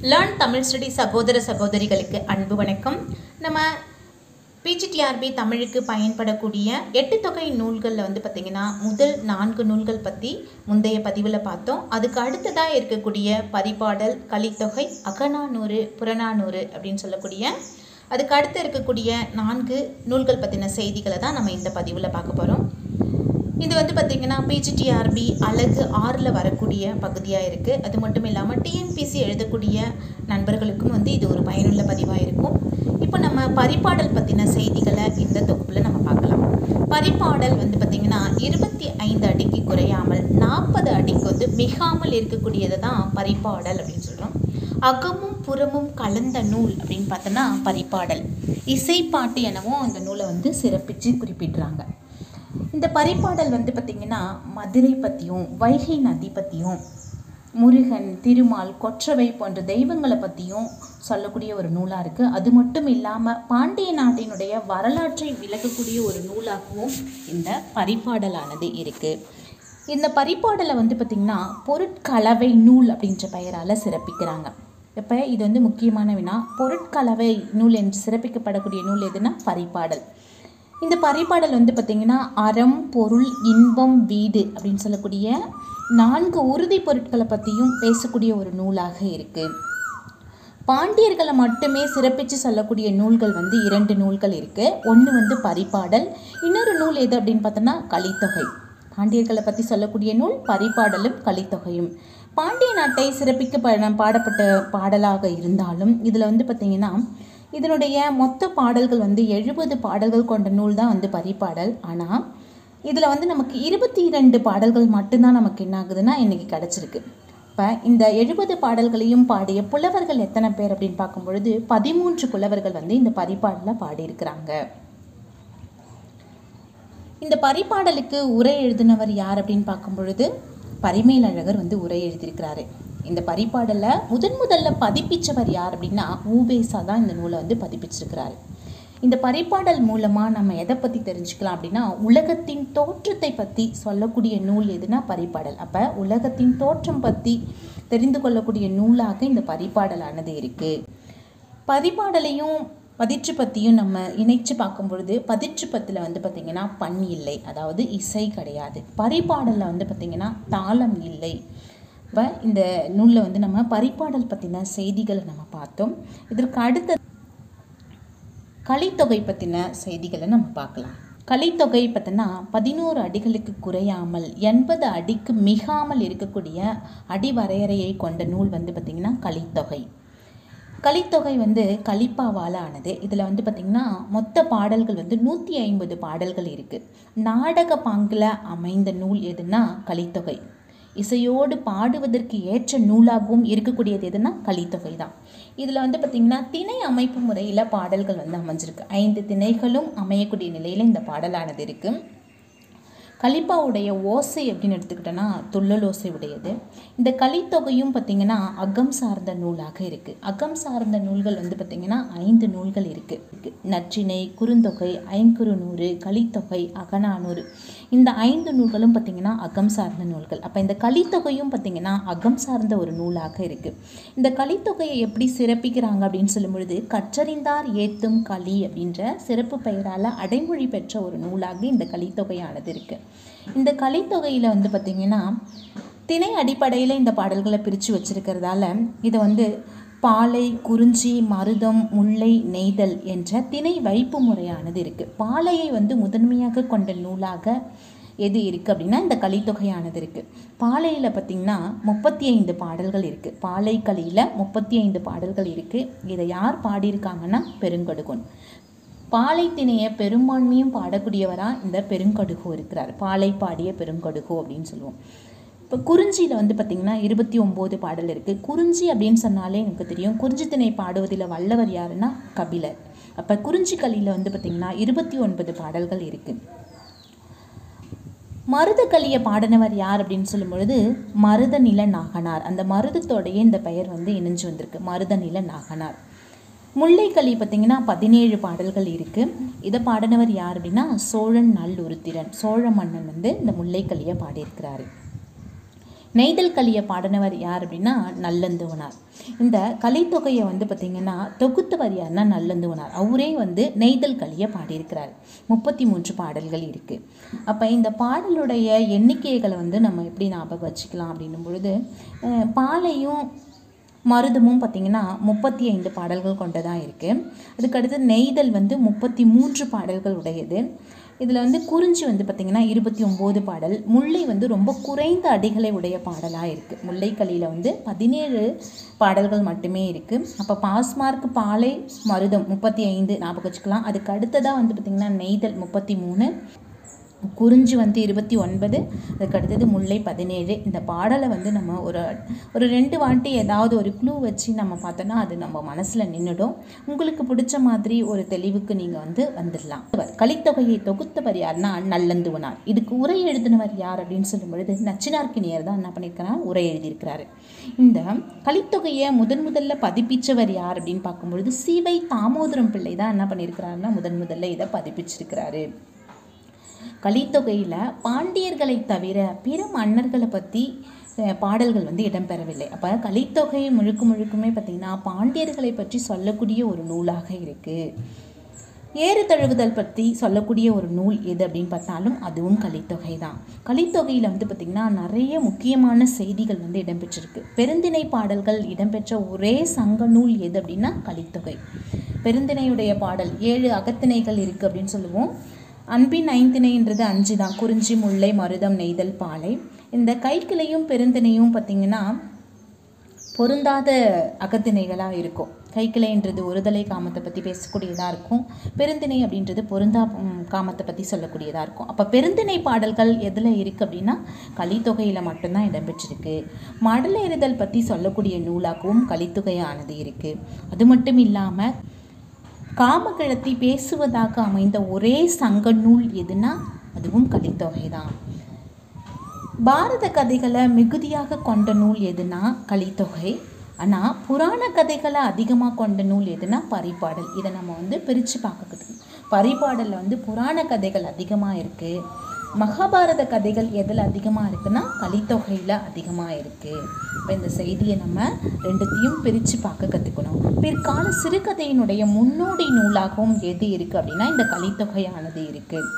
learn Tamil study சகோதர சகோதரிகளுக்கு அன்பு வணக்கம் நம்ம பிஜிடிஆர்பி தமிழுக்கு பயன்படக்கூடிய எட்டு தொகை நூல்களில் வந்து பார்த்திங்கன்னா முதல் நான்கு நூல்கள் பற்றி முந்தைய பதிவில் பார்த்தோம் அதுக்கு அடுத்ததாக இருக்கக்கூடிய பரிபாடல் கலித்தொகை அகநானூறு புறநானூறு அப்படின்னு சொல்லக்கூடிய அதுக்கு அடுத்து இருக்கக்கூடிய நான்கு நூல்கள் பற்றின செய்திகளை தான் நம்ம இந்த பதிவில் பார்க்க போகிறோம் இது வந்து பார்த்திங்கன்னா பிஜிடிஆர்பி அழகு ஆறில் வரக்கூடிய பகுதியாக இருக்குது அது மட்டும் இல்லாமல் டிஎன்பிசி எழுதக்கூடிய நண்பர்களுக்கும் வந்து இது ஒரு பயனுள்ள பதிவாக இருக்கும் இப்போ நம்ம பரிபாடல் பற்றின செய்திகளை இந்த தொகுப்பில் நம்ம பார்க்கலாம் பரிபாடல் வந்து பார்த்திங்கன்னா இருபத்தி ஐந்து அடிக்கு குறையாமல் நாற்பது அடிக்கு வந்து மிகாமல் இருக்கக்கூடியது தான் பரிபாடல் அப்படின்னு சொல்கிறோம் அகமும் புறமும் கலந்த நூல் அப்படின்னு பார்த்தோன்னா பரிபாடல் இசைப்பாட்டு எனவும் அந்த நூலை வந்து சிறப்பித்து குறிப்பிடுறாங்க இந்த பரிபாடல் வந்து பார்த்திங்கன்னா மதுரை பற்றியும் வைகை நதி பற்றியும் முருகன் திருமால் கொற்றவை போன்ற தெய்வங்களை பற்றியும் சொல்லக்கூடிய ஒரு நூலாக இருக்குது அது மட்டும் இல்லாமல் பாண்டிய நாட்டினுடைய வரலாற்றை விளக்கக்கூடிய ஒரு நூலாகவும் இந்த பரிபாடலானது இருக்குது இந்த பரிபாடலை வந்து பார்த்திங்கன்னா பொருட்கலவை நூல் அப்படின்ற பெயரால் சிறப்பிக்கிறாங்க இப்போ இது வந்து முக்கியமான வினா பொருட்கலவை நூல் என்று சிறப்பிக்கப்படக்கூடிய நூல் எதுனா பரிபாடல் இந்த பரிபாடல் வந்து பார்த்திங்கன்னா அறம் பொருள் இன்பம் வீடு அப்படின்னு சொல்லக்கூடிய நான்கு உறுதி பொருட்களை பற்றியும் பேசக்கூடிய ஒரு நூலாக இருக்குது பாண்டியர்களை மட்டுமே சிறப்பித்து சொல்லக்கூடிய நூல்கள் வந்து இரண்டு நூல்கள் இருக்குது ஒன்று வந்து பரிபாடல் இன்னொரு நூல் எது அப்படின்னு பார்த்தோன்னா கலித்தொகை பாண்டியர்களை பற்றி சொல்லக்கூடிய நூல் பரிபாடலும் கலித்தொகையும் பாண்டிய நாட்டை சிறப்பிக்க பாடப்பட்ட பாடலாக இருந்தாலும் இதில் வந்து பார்த்திங்கன்னா இதனுடைய மொத்த பாடல்கள் வந்து எழுபது பாடல்கள் கொண்ட நூல் தான் வந்து பரிபாடல் ஆனால் இதில் வந்து நமக்கு இருபத்தி இரண்டு பாடல்கள் மட்டும்தான் நமக்கு என்ன ஆகுதுன்னா இன்றைக்கி கிடச்சிருக்கு இப்போ இந்த எழுபது பாடல்களையும் பாடிய புலவர்கள் எத்தனை பேர் அப்படின்னு பார்க்கும் பொழுது பதிமூன்று புலவர்கள் வந்து இந்த பரிபாடலில் பாடியிருக்கிறாங்க இந்த பரிபாடலுக்கு உரை எழுதினவர் யார் அப்படின்னு பார்க்கும் பொழுது பரிமேலழகர் வந்து உரை எழுதியிருக்கிறாரு இந்த பரிபாடலில் முதன் முதல்ல பதிப்பிச்சவர் யார் அப்படின்னா ஊபேசா தான் இந்த நூலை வந்து பதிப்பிச்சிருக்கிறாரு இந்த பரிபாடல் மூலமாக நம்ம எதை பற்றி தெரிஞ்சுக்கலாம் அப்படின்னா உலகத்தின் தோற்றத்தை பற்றி சொல்லக்கூடிய நூல் எதுனா பரிபாடல் அப்போ உலகத்தின் தோற்றம் பற்றி தெரிந்து கொள்ளக்கூடிய நூலாக இந்த பரிபாடலானது இருக்குது பரிபாடலையும் பதிற்று பற்றியும் நம்ம இணைச்சு பார்க்கும் பொழுது பதிற்று பத்தில் வந்து பார்த்திங்கன்னா பண் இல்லை அதாவது இசை கிடையாது பரிபாடலில் வந்து பார்த்திங்கன்னா தாளம் இல்லை இப்போ இந்த நூலில் வந்து நம்ம பரிபாடல் பற்றின செய்திகளை நம்ம பார்த்தோம் இதற்கு அடுத்த கலித்தொகை பற்றின செய்திகளை நம்ம பார்க்கலாம் கலித்தொகை பார்த்தோன்னா பதினோரு அடிகளுக்கு குறையாமல் எண்பது அடிக்கு மிகாமல் இருக்கக்கூடிய அடி வரையறையை கொண்ட நூல் வந்து பார்த்திங்கன்னா கலித்தொகை கலித்தொகை வந்து கலிப்பாவால் ஆனது இதில் வந்து பார்த்திங்கன்னா மொத்த பாடல்கள் வந்து நூற்றி ஐம்பது பாடல்கள் இருக்குது நாடக பாங்கில் அமைந்த நூல் எதுனா கலித்தொகை இசையோடு பாடுவதற்கு ஏற்ற நூலாகவும் இருக்கக்கூடியது எதுனா கலித்தொகை தான் இதில் வந்து பார்த்திங்கன்னா திணை அமைப்பு முறையில் பாடல்கள் வந்து அமைஞ்சிருக்கு ஐந்து திணைகளும் அமையக்கூடிய நிலையில் இந்த பாடலானது இருக்குது கலிப்பாவுடைய ஓசை அப்படின்னு எடுத்துக்கிட்டோன்னா துள்ளல் ஓசை உடையது இந்த கலித்தொகையும் பார்த்திங்கன்னா அகம் சார்ந்த நூலாக இருக்குது அகம் சார்ந்த நூல்கள் வந்து பார்த்திங்கன்னா ஐந்து நூல்கள் இருக்குது நற்றினை குறுந்தொகை ஐங்குறுநூறு கலித்தொகை அகநானூறு இந்த ஐந்து நூல்களும் பார்த்திங்கன்னா அகம் சார்ந்த நூல்கள் அப்போ இந்த கலித்தொகையும் பார்த்திங்கன்னா அகம் சார்ந்த ஒரு நூலாக இருக்குது இந்த கலித்தொகையை எப்படி சிறப்பிக்கிறாங்க அப்படின்னு சொல்லும் பொழுது கற்றறிந்தார் ஏத்தும் களி அப்படின்ற சிறப்பு பெயரால் அடைமொழி பெற்ற ஒரு நூலாக இந்த கலித்தொகையானது இருக்குது இந்த கலித்தொகையில் வந்து பார்த்திங்கன்னா திணை அடிப்படையில் இந்த பாடல்களை பிரித்து வச்சிருக்கிறதால இதை வந்து பாலை குறிஞ்சி மருதம் முல்லை நெய்தல் என்ற திணை வைப்பு முறையானது இருக்குது பாலையை வந்து முதன்மையாக கொண்ட நூலாக எது இருக்குது அப்படின்னா இந்த கலித்தொகையானது இருக்குது பாலையில் பார்த்திங்கன்னா முப்பத்தி ஐந்து பாடல்கள் இருக்குது பாலை களியில் முப்பத்தி ஐந்து பாடல்கள் இருக்குது இதை யார் பாடியிருக்காங்கன்னா பெருங்கடுகோன் பாலை திணைய பெரும்பான்மையும் பாடக்கூடியவராக இந்த பெருங்கடுகோ இருக்கிறார் பாலை பாடிய பெருங்கடுகோ அப்படின்னு சொல்லுவோம் இப்போ குறிஞ்சியில் வந்து பார்த்திங்கன்னா இருபத்தி ஒம்பது பாடல் இருக்குது குறிஞ்சி அப்படின்னு சொன்னாலே எனக்கு தெரியும் குறிஞ்சி திணை பாடுவதில் வல்லவர் யாருன்னா கபிலர் அப்போ குறிஞ்சி களியில் வந்து பார்த்திங்கன்னா இருபத்தி ஒன்பது பாடல்கள் இருக்குது மருதகளியை பாடினவர் யார் அப்படின்னு சொல்லும் பொழுது மருதநில நாகனார் அந்த மருதத்தோடைய இந்த பெயர் வந்து இணைஞ்சு வந்திருக்கு மருதநில நாகனார் முல்லைக்களி பார்த்திங்கன்னா பதினேழு பாடல்கள் இருக்குது இதை பாடினவர் யார் அப்படின்னா சோழன் நல்லுருத்திரன் சோழ மன்னன் வந்து இந்த முல்லைக்களியை பாடியிருக்கிறாரு நெய்தல் கலியை பாடினவர் யார் அப்படின்னா நல்லந்துவனார் இந்த கலித்தொகையை வந்து பார்த்திங்கன்னா தொகுத்தவர் யாருன்னா நல்லந்துவனார் அவரே வந்து நெய்தல் கலியை பாடியிருக்கிறார் முப்பத்தி மூன்று பாடல்கள் இருக்குது அப்போ இந்த பாடலுடைய எண்ணிக்கைகளை வந்து நம்ம எப்படி ஞாபகம் வச்சுக்கலாம் அப்படின்னும் பொழுது அஹ், பாலையும் மருதமும் பார்த்திங்கன்னா முப்பத்தி ஐந்து பாடல்கள் கொண்டதாக இருக்குது அதுக்கடுத்து நெய்தல் வந்து முப்பத்தி மூன்று பாடல்கள் உடையது இதில் வந்து குறிஞ்சி வந்து பார்த்திங்கன்னா இருபத்தி ஒம்பது பாடல் முல்லை வந்து ரொம்ப குறைந்த அடிகளை உடைய பாடலாக இருக்குது முல்லைக்கலியில் வந்து பதினேழு பாடல்கள் மட்டுமே இருக்குது அப்போ பாஸ் மார்க் பாலை மருதம் முப்பத்தி ஐந்து ஞாபகம் வச்சுக்கலாம் அதுக்கு அடுத்ததாக வந்து பார்த்திங்கன்னா நெய்தல் முப்பத்தி மூணு குறிஞ்சி வந்து இருபத்தி ஒன்பது அதுக்கு அடுத்தது முல்லை பதினேழு இந்த பாடலை வந்து நம்ம ஒரு ஒரு ரெண்டு வாட்டி ஏதாவது ஒரு க்ளூ வச்சு நம்ம பார்த்தோன்னா அது நம்ம மனசில் நின்றுடும் உங்களுக்கு பிடிச்ச மாதிரி ஒரு தெளிவுக்கு நீங்கள் வந்து வந்துடலாம் அவர் கலித்தொகையை தொகுத்தவர் யாருன்னா நல்லந்துவனார் இதுக்கு உரை எழுதினவர் யார் அப்படின்னு சொல்லும் பொழுது நச்சினார்க்கினியர் தான் என்ன பண்ணியிருக்கிறார் உரை எழுதியிருக்கிறாரு இந்த கலித்தொகையை முதன் முதல்ல பதிப்பிச்சவர் யார் அப்படின்னு பார்க்கும்பொழுது சிவை தாமோதரம் பிள்ளை தான் என்ன பண்ணியிருக்கிறாருன்னா முதன் முதல்ல இதை பதிப்பிச்சிருக்கிறாரு கலித்தொகையில் பாண்டியர்களை தவிர பிற மன்னர்களை பற்றி அஹ், பாடல்கள் வந்து இடம்பெறவில்லை அப்போ கலித்தொகை முழுக்க முழுக்குமே பார்த்திங்கன்னா பாண்டியர்களை பற்றி சொல்லக்கூடிய ஒரு நூலாக இருக்குது ஏறு தழுவுதல் பற்றி சொல்லக்கூடிய ஒரு நூல் எது அப்படின்னு பார்த்தாலும் அதுவும் கலித்தொகை தான் கலித்தொகையில் வந்து பார்த்திங்கன்னா நிறைய முக்கியமான செய்திகள் வந்து இடம்பெற்றிருக்கு பெருந்திணை பாடல்கள் இடம்பெற்ற ஒரே சங்க நூல் எது அப்படின்னா கலித்தொகை பெருந்திணையுடைய பாடல் ஏழு அகத்திணைகள் இருக்குது அப்படின்னு சொல்லுவோம் அன்பின் ஐந்திணைன்றது அஞ்சு தான் குறிஞ்சி முல்லை மருதம் நெய்தல் பாலை இந்த கைக்கிளையும் பெருந்திணையும் பார்த்திங்கன்னா பொருந்தாத அகத்திணைகளாக இருக்கும் கைக்கிளைன்றது ஒருதலை காமத்தை பற்றி பேசக்கூடியதாக இருக்கும் பெருந்திணை அப்படின்றது பொருந்தா ம், காமத்தை பற்றி சொல்லக்கூடியதாக இருக்கும் அப்போ பெருந்திணை பாடல்கள் எதில் இருக்குது அப்படின்னா கலித்தொகையில் மட்டும்தான் இடம்பெற்றிருக்கு மடலேறுதல் பற்றி சொல்லக்கூடிய நூலாகவும் கலித்தொகையானது இருக்குது அது மட்டும் இல்லாமல் காமக்கிழத்தி பேசுவதாக அமைந்த ஒரே சங்க நூல் எதுனா அதுவும் கலித்தொகை தான் பாரத கதைகளை மிகுதியாக கொண்ட நூல் எதுனா கலித்தொகை ஆனால் புராண கதைகளை அதிகமாக கொண்ட நூல் எதுனா பரிபாடல் இதை நம்ம வந்து பிரித்து பார்க்கறது பரிபாடலில் வந்து புராண கதைகள் அதிகமாக இருக்குது மகாபாரத கதைகள் எதில் அதிகமாக இருக்குன்னா கலித்தொகையில் அதிகமாக இருக்குது இப்போ இந்த செய்தியை நம்ம ரெண்டுத்தையும் பிரித்து பார்க்க கற்றுக்கணும் பிற்கால சிறுகதையினுடைய முன்னோடி நூலாகவும் எது இருக்குது அப்படின்னா இந்த கலித்தொகையானது இருக்குது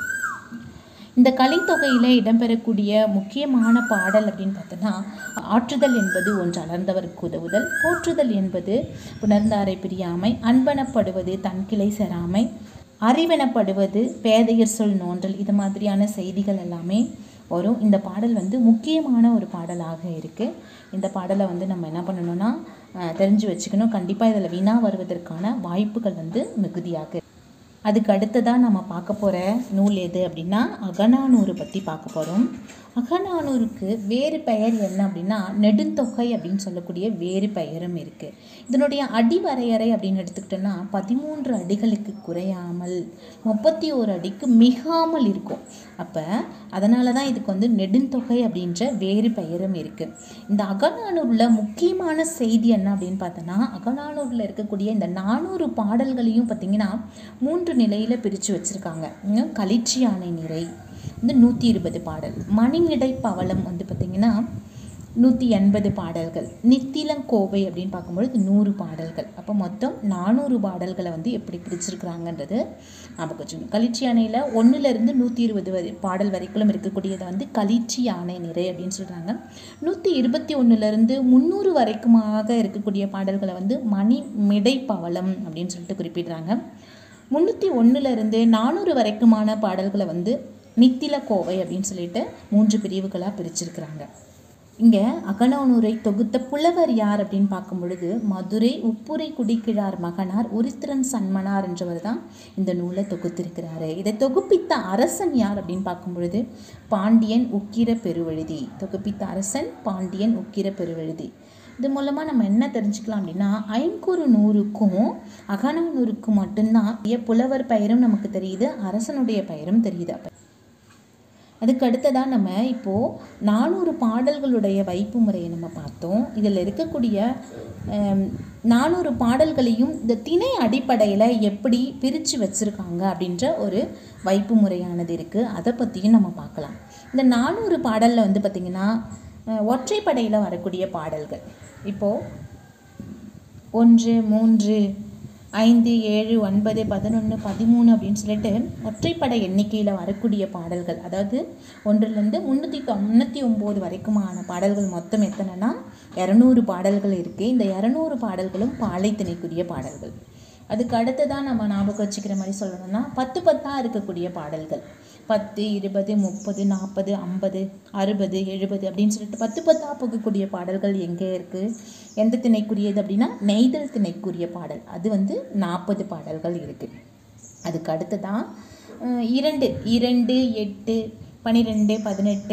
இந்த கலித்தொகையில் இடம்பெறக்கூடிய முக்கியமான பாடல் அப்படின்னு பார்த்தோன்னா ஆற்றுதல் என்பது ஒன்று அலர்ந்தவருக்கு உதவுதல் போற்றுதல் என்பது புணர்ந்தாரை பிரியாமை அன்பனப்படுவது தன்கிளை செராமை அறிவெனப்படுவது பேதையர் சொல் நோன்றல் இது மாதிரியான செய்திகள் எல்லாமே வரும் இந்த பாடல் வந்து முக்கியமான ஒரு பாடலாக இருக்குது இந்த பாடலை வந்து நம்ம என்ன பண்ணணும்னா அஹ், தெரிஞ்சு வச்சுக்கணும் கண்டிப்பாக இதில் வினா வருவதற்கான வாய்ப்புகள் வந்து மிகுதியாக அதுக்கு அடுத்ததாக நம்ம பார்க்க போகிற நூல் எது அப்படின்னா அகநானூறு பற்றி பார்க்க போகிறோம் அகநானூருக்கு வேறு பெயர் என்ன அப்படின்னா நெடுந்தொகை அப்படின்னு சொல்லக்கூடிய வேறு பெயரும் இருக்குது இதனுடைய அடிவரையறை அப்படின்னு எடுத்துக்கிட்டோன்னா பதிமூன்று அடிகளுக்கு குறையாமல் முப்பத்தி ஓரு அடிக்கு மிகாமல் இருக்கும் அப்போ அதனால தான் இதுக்கு வந்து நெடுந்தொகை அப்படின்ற வேறு பெயரும் இருக்குது இந்த அகநானூரில் முக்கியமான செய்தி என்ன அப்படின்னு பார்த்தோன்னா அகநானூரில் இருக்கக்கூடிய இந்த நானூறு பாடல்களையும் பார்த்திங்கன்னா மூன்று நிலையில் பிரித்து வச்சுருக்காங்க களிச்சி யானை நிறை வந்து நூற்றி இருபது பாடல் மணிநிடை பவளம் வந்து பார்த்திங்கன்னா நூற்றி எண்பது பாடல்கள் நித்திலங்கோவை அப்படின்னு பார்க்கும்பொழுது நூறு பாடல்கள் அப்போ மொத்தம் நானூறு பாடல்களை வந்து எப்படி பிரிச்சிருக்கிறாங்கன்றது ஞாபகம் வச்சுக்கணும் களிச்சி யானையில் ஒன்றுலேருந்து நூற்றி இருபது வரை பாடல் வரைக்கும் இருக்கக்கூடியதை வந்து களிச்சி யானை நிறை அப்படின்னு சொல்கிறாங்க நூற்றி இருபத்தி ஒன்றுலேருந்து முந்நூறு வரைக்குமாக இருக்கக்கூடிய பாடல்களை வந்து மணி மிடை பவளம் அப்படின்னு சொல்லிட்டு குறிப்பிடுறாங்க முந்நூற்றி ஒன்றுலேருந்து நானூறு வரைக்குமான பாடல்களை வந்து நித்தில கோவை அப்படின்னு சொல்லிட்டு மூன்று பிரிவுகளாக பிரிச்சிருக்கிறாங்க இங்கே அகநானூரை தொகுத்த புலவர் யார் அப்படின்னு பார்க்கும் பொழுது மதுரை உப்புரை குடிக்கிழார் மகனார் உரித்திரன் சன்மனார் என்றவர் தான் இந்த நூலை தொகுத்திருக்கிறாரு இதை தொகுப்பித்த அரசன் யார் அப்படின்னு பார்க்கும் பொழுது பாண்டியன் உக்கிர பெருவழுதி தொகுப்பித்த அரசன் பாண்டியன் உக்கிர பெருவழுதி இது மூலமாக நம்ம என்ன தெரிஞ்சுக்கலாம் அப்படின்னா ஐங்குறு நூறுக்கும் அகநானூறுக்கும் மட்டும்தான் ஏ- புலவர் பெயரும் நமக்கு தெரியுது அரசனுடைய பெயரும் தெரியுது அப்போ அதுக்கு அடுத்ததாக நம்ம இப்போது நானூறு பாடல்களுடைய வைப்பு முறையை நம்ம பார்த்தோம் இதில் இருக்கக்கூடிய ஆம், நானூறு பாடல்களையும் இந்த திணை அடிப்படையில் எப்படி பிரித்து வச்சுருக்காங்க அப்படின்ற ஒரு வைப்பு முறையானது இருக்குது அதை பற்றியும் நம்ம பார்க்கலாம் இந்த நானூறு பாடலில் வந்து பார்த்திங்கன்னா அஹ், ஒற்றைப்படையில் வரக்கூடிய பாடல்கள் இப்போது ஒன்று மூன்று ஐந்து ஏழு ஒன்பது பதினொன்று பதிமூணு அப்படின்னு சொல்லிட்டு ஒற்றைப்படை எண்ணிக்கையில் வரக்கூடிய பாடல்கள் அதாவது ஒன்றுலேருந்து முந்நூற்றி தொண்ணூற்றி ஒம்பது வரைக்குமான பாடல்கள் மொத்தம் எத்தனைனா இரநூறு பாடல்கள் இருக்குது இந்த இரநூறு பாடல்களும் பாலைத்திணைக்குரிய பாடல்கள் அதுக்கு அடுத்ததான் நம்ம ஞாபகம் வச்சுக்கிற மாதிரி சொல்லணும்னா பத்து பத்தாக இருக்கக்கூடிய பாடல்கள் பத்து இருபது முப்பது நாற்பது ஐம்பது அறுபது எழுபது அப்படின்னு சொல்லிட்டு பத்து பத்தாக போகக்கூடிய பாடல்கள் எங்கே இருக்குது எந்த திணைக்குரியது அப்படின்னா நெய்தல் திணைக்குரிய பாடல் அது வந்து நாற்பது பாடல்கள் இருக்குது அதுக்கு அடுத்ததான் அஹ், இரண்டு இரண்டு எட்டு பன்னிரெண்டு பதினெட்டு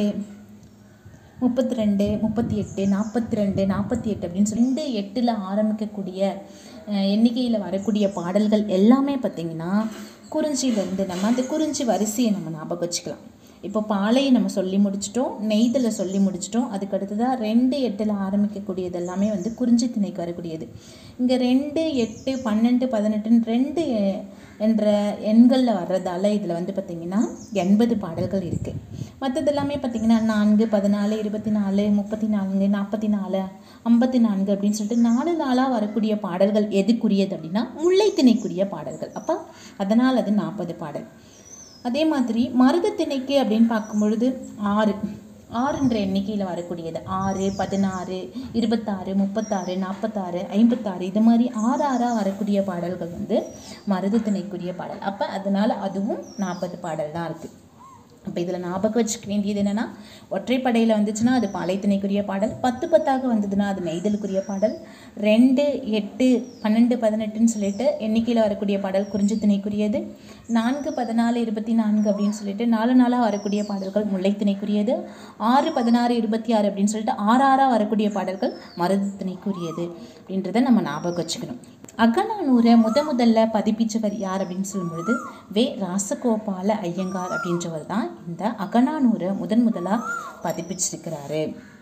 முப்பத்தி ரெண்டு முப்பத்தி எட்டு நாற்பத்தி ரெண்டு நாற்பத்தி எட்டு அப்படின்னு சொல்லி ரெண்டு எட்டில் ஆரம்பிக்கக்கூடிய எண்ணிக்கையில் வரக்கூடிய பாடல்கள் எல்லாமே பார்த்திங்கன்னா குறிஞ்சியிலேருந்து நம்ம அந்த குறிஞ்சி வரிசையை நம்ம ஞாபகம் வச்சுக்கலாம் இப்போ பாலையை நம்ம சொல்லி முடிச்சிட்டோம் நெய்தலை சொல்லி முடிச்சிட்டோம் அதுக்கு அடுத்ததாக ரெண்டு எட்டில் ஆரம்பிக்கக்கூடியது எல்லாமே வந்து குறிஞ்சி திணைக்கு வரக்கூடியது இங்கே ரெண்டு எட்டு பன்னெண்டு பதினெட்டுன்னு ரெண்டு எ- என்ற எண்களில் வர்றதால இதில் வந்து பார்த்திங்கன்னா எண்பது பாடல்கள் இருக்குது மற்றது எல்லாமே பார்த்திங்கன்னா நான்கு பதினாலு இருபத்தி நாலு முப்பத்தி நான்கு நாற்பத்தி நாலு ஐம்பத்தி நான்கு அப்படின்னு சொல்லிட்டு நாலு நாளாக வரக்கூடிய பாடல்கள் எதுக்குரியது அப்படின்னா முல்லைத்திணைக்குரிய பாடல்கள் அப்போ அதனால் அது நாற்பது பாடல் அதே மாதிரி மருதத்திணைக்கு அப்படின்னு பார்க்கும் பொழுது ஆறு ஆறுன்ற எண்ணிக்கையில் வரக்கூடியது ஆறு பதினாறு இருபத்தாறு முப்பத்தாறு நாற்பத்தாறு ஐம்பத்தாறு இது மாதிரி ஆறு ஆறாக வரக்கூடிய பாடல்கள் வந்து மருதத்திணைக்குரிய பாடல் அப்போ அதனால் அதுவும் நாற்பது பாடல் தான் இருக்குது அப்போ இதில் ஞாபகம் வச்சுக்க வேண்டியது என்னென்னா ஒற்றைப்படையில் வந்துச்சுன்னா அது பாலைத்திணைக்குரிய பாடல் பத்து பத்தாக வந்ததுன்னா அது நெய்தலுக்குரிய பாடல் ரெண்டு எட்டு பன்னெண்டு பதினெட்டுன்னு சொல்லிட்டு எண்ணிக்கையில் வரக்கூடிய பாடல் குறிஞ்சித்திணைக்குரியது நான்கு பதினாலு இருபத்தி நான்கு அப்படின்னு சொல்லிட்டு நாலு நாளாக வரக்கூடிய பாடல்கள் முல்லைத்திணைக்குரியது ஆறு பதினாறு இருபத்தி ஆறு அப்படின்னு சொல்லிட்டு ஆறு ஆறாக வரக்கூடிய பாடல்கள் மருதத்திணைக்குரியது அப்படின்றத நம்ம ஞாபகம் வச்சுக்கணும் அகநானூரை முத முதல்ல பதிப்பிச்சவர் யார் அப்படின்னு சொல்லும்பொழுது வே ராசகோபால ஐயங்கார் அப்படின்றவர் தான் இந்த அகநானூரை முதன் முதலாக பதிப்பிச்சிருக்கிறாரு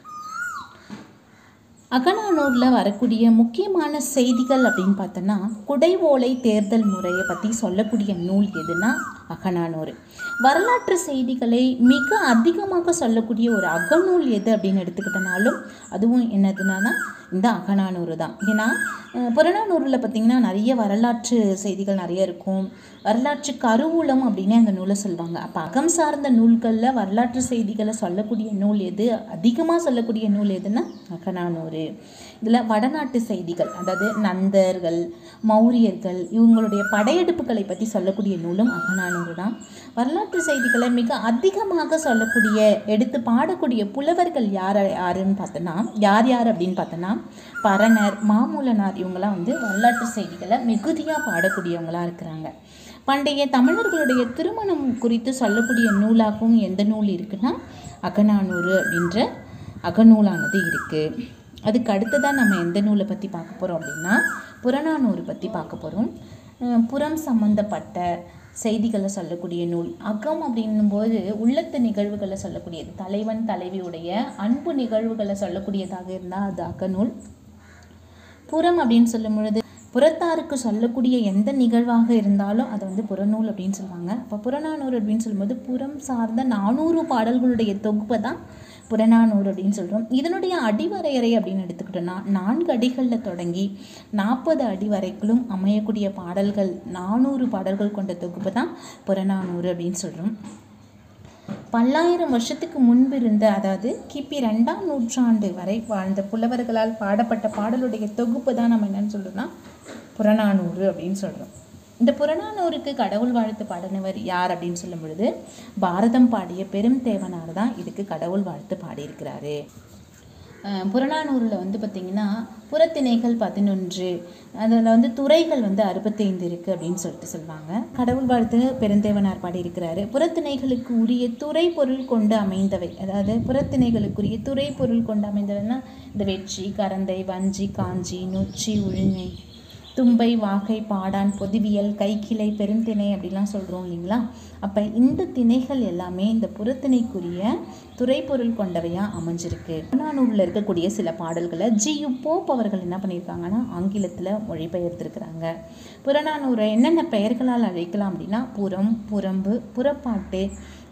அகநானூரில் வரக்கூடிய முக்கியமான செய்திகள் அப்படின்னு பார்த்தோன்னா குடைவோலை தேர்தல் முறையை பற்றி சொல்லக்கூடிய நூல் எதுனா அகநானூறு வரலாற்று செய்திகளை மிக அதிகமாக சொல்லக்கூடிய ஒரு அகநூல் எது அப்படின்னு எடுத்துக்கிட்டனாலும் அதுவும் என்னதுன்னா இந்த அகநானூறு தான் ஏன்னா அஹ், புறநானூறில் பார்த்திங்கன்னா நிறைய வரலாற்று செய்திகள் நிறைய இருக்கும் வரலாற்று கருவூலம் அப்படின்னு அந்த நூலை சொல்லுவாங்க அப்போ அகம் சார்ந்த நூல்களில் வரலாற்று செய்திகளை சொல்லக்கூடிய நூல் எது அதிகமாக சொல்லக்கூடிய நூல் எதுன்னா அகநானூறு இதில் வடநாட்டு செய்திகள் அதாவது நந்தர்கள் மௌரியர்கள் இவங்களுடைய படையெடுப்புகளை பற்றி சொல்லக்கூடிய நூலும் அகநானூறு தான் வரலாற்று செய்திகளை மிக அதிகமாக சொல்லக்கூடிய எடுத்து பாடக்கூடிய புலவர்கள் யார் யாருன்னு பார்த்தோன்னா யார் யார் அப்படின்னு பார்த்தோன்னா பரணர் மாமூலனார் இவங்கெல்லாம் வந்து வரலாற்று செய்திகளை மிகுதியாக பாடக்கூடியவங்களாக இருக்கிறாங்க பண்டைய தமிழர்களுடைய திருமணம் குறித்து சொல்லக்கூடிய நூலாகவும் எந்த நூல் இருக்குன்னா அகநானூறு அப்படின்ற அகநூலானது இருக்குது அதுக்கு அடுத்ததாக நம்ம எந்த நூலை பற்றி பார்க்க போகிறோம் அப்படின்னா புறநானூறு பற்றி பார்க்க போகிறோம் புறம் சம்பந்தப்பட்ட செய்திகளை சொல்லக்கூடிய நூல் அகம் அப்படின்னும்போது உள்ளத்து நிகழ்வுகளை சொல்லக்கூடியது தலைவன் தலைவியுடைய அன்பு நிகழ்வுகளை சொல்லக்கூடியதாக இருந்தால் அது அகநூல் புறம் அப்படின்னு சொல்லும் பொழுது புறத்தாருக்கு சொல்லக்கூடிய எந்த நிகழ்வாக இருந்தாலும் அதை வந்து புறநூல் அப்படின்னு சொல்லுவாங்க அப்போ புறநானூறு அப்படின்னு சொல்லும்போது புறம் சார்ந்த நானூறு பாடல்களுடைய தொகுப்பை தான் புறநானூறு அப்படின்னு சொல்கிறோம் இதனுடைய அடிவரையறை அப்படின்னு எடுத்துக்கிட்டோம்னா நான்கு அடிகளில் தொடங்கி நாற்பது அடி வரைக்கும் அமையக்கூடிய பாடல்கள் நானூறு பாடல்கள் கொண்ட தொகுப்பு தான் புறநானூறு அப்படின்னு சொல்கிறோம் பல்லாயிரம் வருஷத்துக்கு முன்பு இருந்த அதாவது கிபி ரெண்டாம் நூற்றாண்டு வரை வாழ்ந்த புலவர்களால் பாடப்பட்ட பாடலுடைய தொகுப்பு தான் நம்ம என்னன்னு சொல்றோம்னா புறநானூறு அப்படின்னு சொல்கிறோம் இந்த புறநானூறுக்கு கடவுள் வாழ்த்து பாடினவர் யார் அப்படின்னு சொல்லும் பொழுது பாரதம் பாடிய பெரும் தேவனார் தான் இதுக்கு கடவுள் வாழ்த்து பாடியிருக்கிறாரு அஹ் புறநானூறில் வந்து பார்த்திங்கன்னா புறத்திணைகள் பதினொன்று அதில் வந்து துறைகள் வந்து அறுபத்தைந்து இருக்குது அப்படின்னு சொல்லிட்டு சொல்லுவாங்க கடவுள் வாழ்த்து பெருந்தேவனார் பாடியிருக்கிறாரு புறத்திணைகளுக்கு உரிய துறை பொருள் கொண்டு அமைந்தவை அதாவது புறத்திணைகளுக்குரிய துறை பொருள் கொண்டு அமைந்தவைன்னா இந்த வெற்றி கரந்தை வஞ்சி காஞ்சி நொச்சி உழிஞை தும்பை வாகை பாடான் பொதுவியல் கைக்கிளை பெருந்திணை அப்படிலாம் சொல்கிறோம் இல்லைங்களா அப்போ இந்த திணைகள் எல்லாமே இந்த புறத்திணைக்குரிய துறைப்பொருள் கொண்டவையாக அமைஞ்சிருக்கு புறநானூரில் இருக்கக்கூடிய சில பாடல்களை ஜி யு போப் அவர்கள் என்ன பண்ணியிருக்காங்கன்னா ஆங்கிலத்தில் மொழிபெயர்த்திருக்கிறாங்க புறநானூரை என்னென்ன பெயர்களால் அழைக்கலாம் அப்படின்னா புறம் புறம்பு புறப்பாட்டு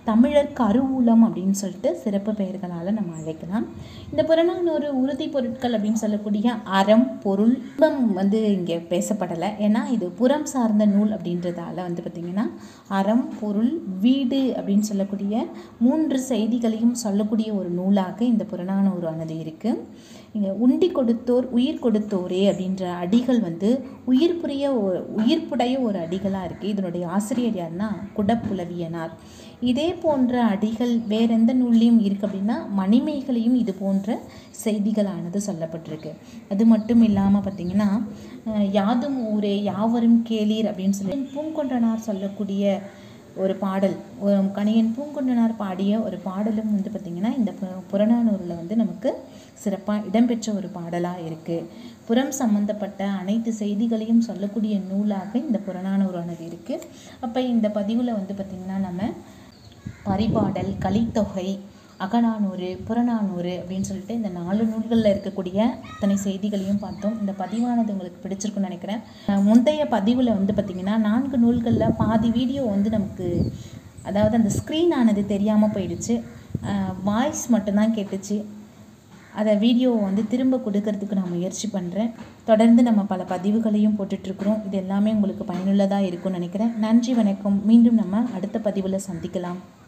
தமிழர் கருவூலம் அப்படின்னு சொல்லிட்டு சிறப்பு பெயர்களால் நம்ம அழைக்கலாம் இந்த புறநானூறு உறுதி பொருட்கள் அப்படின்னு சொல்லக்கூடிய அறம் பொருள் இன்பம் வந்து இங்கே பேசப்படலை ஏன்னா இது புறம் சார்ந்த நூல் அப்படின்றதால வந்து பார்த்திங்கன்னா அறம் பொருள் வீடு அப்படின்னு சொல்லக்கூடிய மூன்று செய்திகளையும் சொல்லக்கூடிய ஒரு நூலாக இந்த புறநானூறு ஆனது இருக்குது இங்கே உண்டி கொடுத்தோர் உயிர் கொடுத்தோரே அப்படின்ற அடிகள் வந்து உயிர்ப்புரிய ஒ- உயிர்ப்புடைய ஒரு அடிகளாக இருக்குது இதனுடைய ஆசிரியர் யாருன்னா குடப்புலவியனார் இதே போன்ற அடிகள் வேற எந்த நூல்லையும் இருக்குது அப்படின்னா மணிமேகலையும் இது போன்ற செய்திகளானது சொல்லப்பட்டிருக்கு அது மட்டும் இல்லாமல் பார்த்தீங்கன்னா அஹ், யாதும் ஊரே யாவரும் கேளீர் அப்படின்னு சொல்லி பூங்கொன்றனார் சொல்லக்கூடிய ஒரு பாடல் ஒரு கணியன் பூங்குன்றனார் பாடிய ஒரு பாடலும் வந்து பார்த்திங்கன்னா இந்த பு- புறநானூரில் வந்து நமக்கு சிறப்பாக இடம்பெற்ற ஒரு பாடலாக இருக்குது புறம் சம்பந்தப்பட்ட அனைத்து செய்திகளையும் சொல்லக்கூடிய நூலாக இந்த புறநானூறானது இருக்குது அப்போ இந்த பதிவில் வந்து பார்த்திங்கன்னா நம்ம பரிபாடல் கலித்தொகை அகநானூறு புறநானூறு அப்படின்னு சொல்லிட்டு இந்த நாலு நூல்களில் இருக்கக்கூடிய அத்தனை செய்திகளையும் பார்த்தோம் இந்த பதிவானது உங்களுக்கு பிடிச்சிருக்குன்னு நினைக்கிறேன் அஹ் முந்தைய பதிவில் வந்து பார்த்திங்கன்னா நான்கு நூல்களில் பாதி வீடியோ வந்து நமக்கு அதாவது அந்த ஸ்க்ரீன் ஆனது தெரியாமல் போயிடுச்சு வாய்ஸ் மட்டும்தான் கேட்டுச்சு அதை வீடியோவை வந்து திரும்ப கொடுக்கறதுக்கு நான் முயற்சி பண்ணுறேன் தொடர்ந்து நம்ம பல பதிவுகளையும் போட்டுட்ருக்குறோம் இது எல்லாமே உங்களுக்கு பயனுள்ளதாக இருக்கும்னு நினைக்கிறேன் நன்றி வணக்கம் மீண்டும் நம்ம அடுத்த பதிவில் சந்திக்கலாம்